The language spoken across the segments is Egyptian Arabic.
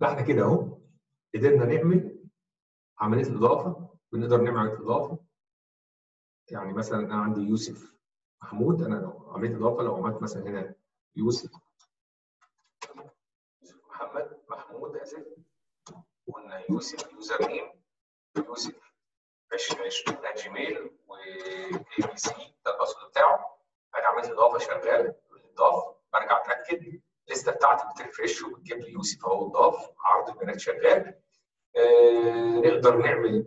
فاحنا كده اهو قدرنا نعمل عمليه الاضافه بنقدر نعمل عمليه اضافه يعني مثلا انا عندي يوسف محمود انا لو عمليه اضافه لو عملت مثلا هنا يوسف يوسف محمد محمود اسف قلنا يوسف يوزر نيم يوسف 2020 جيميل واي بي سي ده الباسورد بتاعه بعد عمليه الاضافه شغال اضاف برجع اتاكد الليسته بتاعتي بترفرش وبتجيب لي يوسف اهو اضاف عرض البيانات شغال آه نقدر نعمل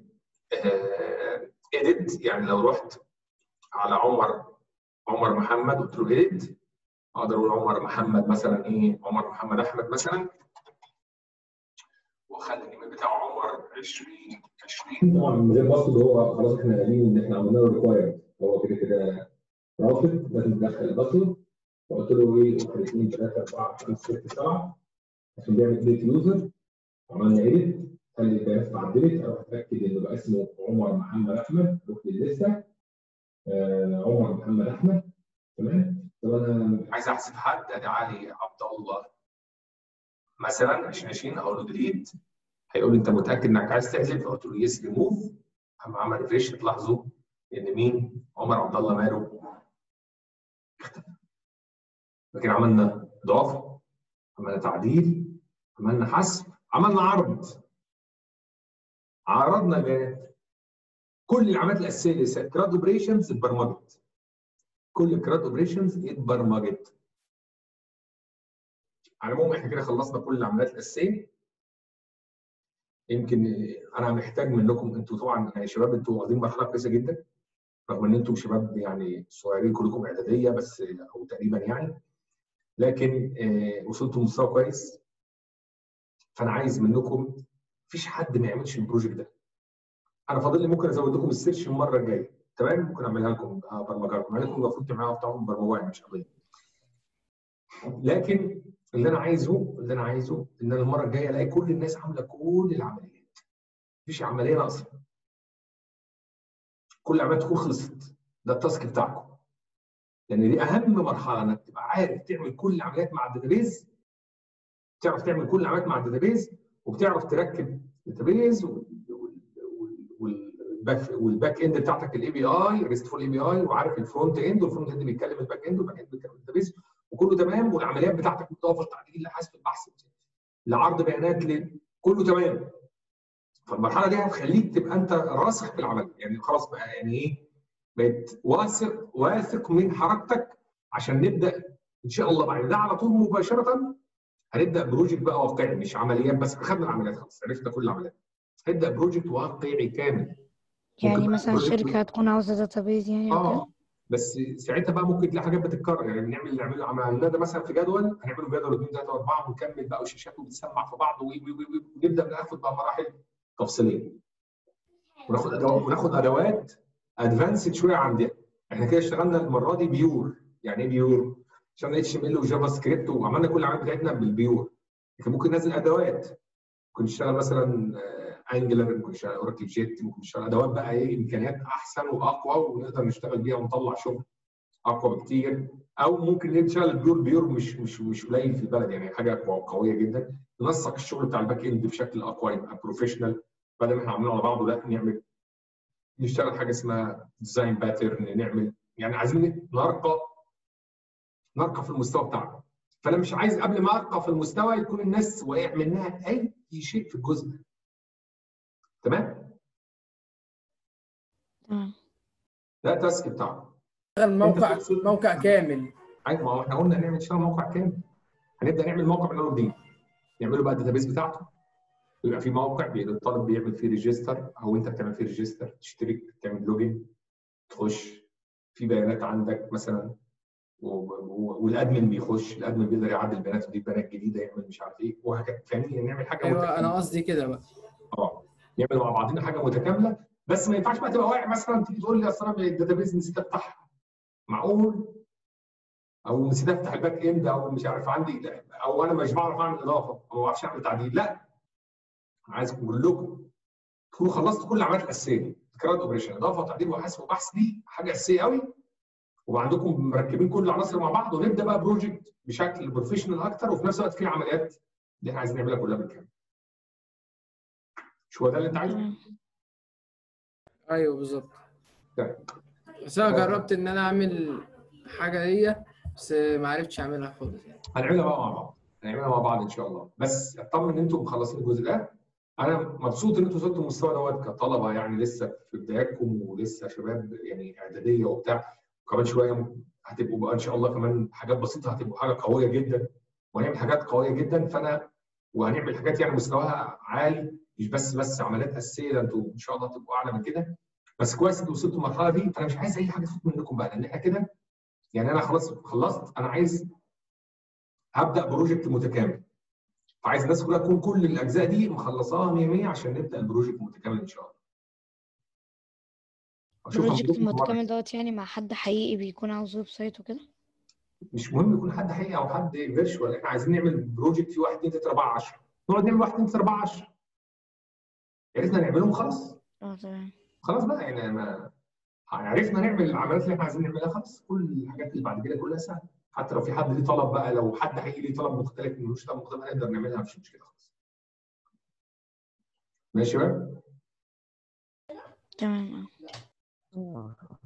اديت آه يعني لو رحت على عمر عمر محمد قلت له اديت اقدر اقول عمر محمد مثلا ايه عمر محمد احمد مثلا واخلي الايميل بتاعه عمر 2020 طبعا من غير باسورد هو خلاص احنا قايلين ان احنا عملنا له ريكوايرد هو كده كده رافض لازم تدخل الباسورد فقلت له ايه 1 2 3 4 5 6 7 عشان بيعمل كريت يوزر عملنا ايديت خلي البيانات اتعدلت اروح اتاكد انه بقى اسمه عمر محمد احمد روح للسته آه عمر محمد احمد تمام طب انا عايز احسب حد ادي علي عبد الله مثلا 2020 اقول له ديليت هيقول لي انت متاكد انك عايز تحذف فقلت له يس ريموف اما عمل ريفريش تلاحظوا ان مين عمر عبد الله ماله اختفى لكن عملنا اضافه عملنا تعديل عملنا حذف عملنا عرض عرضنا البيانات كل العمليات الاساسيه اللي كراد اوبريشنز اتبرمجت كل الكراد اوبريشنز اتبرمجت على العموم احنا كده خلصنا كل العمليات الاساسيه يمكن انا محتاج منكم انتوا طبعا يا شباب انتوا واخدين مرحله كويسه جدا رغم ان انتم شباب يعني صغيرين كلكم اعداديه بس او تقريبا يعني لكن آه وصلتوا لمستوى كويس فانا عايز منكم مفيش حد ما يعملش البروجكت ده انا فاضل لي ممكن ازود لكم السيرش المره الجايه تمام ممكن اعملها لكم برمجه لكم لكم المفروض تعملوها بتاعهم برمجه مش قضيه لكن اللي انا عايزه اللي انا عايزه ان انا المره الجايه الاقي كل الناس عامله كل العمليات مفيش عمليه ناقصه كل العمليات تكون خلصت ده التاسك بتاعكم لان دي اهم مرحله انك تبقى عارف تعمل كل العمليات مع الداتابيز تعرف تعمل كل العمليات مع الداتابيز وبتعرف تركب الداتابيز والباك والباك اند بتاعتك الاي بي اي ريستفول اي بي اي وعارف الفرونت اند والفرونت اند بيتكلم الباك اند والباك اند بيتكلم الداتابيز وكله تمام والعمليات بتاعتك مضافه تعديل لحذف البحث لعرض بيانات ل... كله تمام فالمرحله دي هتخليك تبقى انت راسخ في العمل يعني خلاص بقى يعني ايه بقيت واثق واثق من حركتك عشان نبدا ان شاء الله بعد ده على طول مباشره هنبدا بروجكت بقى واقعي مش عمليات بس اخذنا العمليات خلاص عرفنا كل العمليات هنبدا بروجكت واقعي كامل يعني مثلا شركه تكون عاوزه داتابيز يعني اه بس ساعتها بقى ممكن تلاقي حاجات بتتكرر يعني بنعمل اللي نعمله عملناه ده مثلا في جدول هنعمله جدول 2 3 4 ونكمل بقى وشاشات وبتسمع في بعض ونبدا ناخد بقى مراحل تفصيليه وناخد ادوات وناخد ادوات ادفانسد شويه عن دي احنا كده اشتغلنا المره دي بيور يعني ايه بيور؟ اشتغلنا اتش ام ال وجافا سكريبت وعملنا كل العمليات بتاعتنا بالبيور لكن ممكن ننزل ادوات ممكن نشتغل مثلا انجلر ممكن نشتغل اوراكل جيت ممكن نشتغل ادوات بقى ايه امكانيات احسن واقوى ونقدر نشتغل بيها ونطلع شغل اقوى بكتير او ممكن نشتغل البيور بيور مش مش مش قليل في البلد يعني حاجه قويه جدا ننسق الشغل بتاع الباك اند بشكل اقوى يبقى بروفيشنال بدل ما احنا عاملينه على بعضه لا نعمل نشتغل حاجه اسمها ديزاين باترن نعمل يعني عايزين نرقى نرقى في المستوى بتاعنا فانا مش عايز قبل ما ارقى في المستوى يكون الناس واقع منها اي شيء في الجزء ده تمام؟ تمام ده التاسك بتاعنا اشتغل موقع موقع كامل ايوه ما هو احنا قلنا نعمل نشتغل موقع كامل هنبدا نعمل موقع من اول وجديد نعمله بقى الداتابيس بتاعته يبقى في موقع الطالب بيعمل فيه ريجستر او انت بتعمل فيه ريجستر تشترك تعمل لوجن تخش في بيانات عندك مثلا والادمن بيخش الادمن بيقدر يعدل بيانات ويضيف بيانات جديده يعمل مش عارف ايه وهكذا فاهمني نعمل حاجه ايوه انا قصدي كده بقى اه نعمل مع بعضنا حاجه متكامله بس ما ينفعش بقى تبقى واقع مثلا تيجي تقول لي اصل انا الداتابيز نسيت افتحها معقول او نسيت افتح الباك اند او مش عارف عندي او انا مش بعرف اعمل اضافه او ما بعرفش اعمل تعديل لا عايزكم كلكم تكونوا خلصتوا كل العمليات الاساسيه كراد اوبريشن اضافه وتعديل وحذف وبحث دي حاجه اساسيه قوي وعندكم مركبين كل العناصر مع بعض ونبدا بقى بروجكت بشكل بروفيشنال اكتر وفي نفس الوقت في عمليات اللي احنا عايزين نعملها كلها بالكامل مش هو ده اللي انت عايزه؟ تمام ايوه بالظبط طيب. بس انا جربت ان انا اعمل حاجه دي بس ما عرفتش اعملها خالص يعني هنعملها بقى مع بعض هنعملها مع بعض ان شاء الله بس اطمن ان انتم مخلصين الجزء ده انا مبسوط ان انتم وصلتوا للمستوى دوت كطلبه يعني لسه في بداياتكم ولسه شباب يعني اعداديه وبتاع وكمان شويه هتبقوا بقى ان شاء الله كمان حاجات بسيطه هتبقوا حاجه قويه جدا وهنعمل حاجات قويه جدا فانا وهنعمل حاجات يعني مستواها عالي مش بس بس عمليات اساسيه ده انتوا ان شاء الله تبقوا اعلى من كده بس كويس ان وصلتوا المرحله دي فانا مش عايز اي حاجه تفوت منكم بقى لان احنا كده يعني انا خلاص خلصت انا عايز هبدا بروجكت متكامل فعايز الناس كلها تكون كل الاجزاء دي مخلصاها 100 100 عشان نبدا البروجكت المتكامل ان شاء الله أشوف البروجكت عندكم مرة. المتكامل دوت يعني مع حد حقيقي بيكون عاوز ويب سايت وكده مش مهم يكون حد حقيقي او حد فيرشوال احنا عايزين نعمل بروجكت فيه 1 2 3 4 10 نقعد نعمل 1 2 3 4 10 عرفنا نعملهم خلاص اه تمام خلاص بقى يعني ما عرفنا نعمل العمليات اللي احنا عايزين نعملها خلاص كل الحاجات اللي بعد كده كلها سهله حتى لو في حد ليه طلب بقى لو حد حقيقي ليه طلب مختلف ملوش طلب مختلف نقدر نعملها مفيش مشكله خالص ماشي بقى تمام اه آه.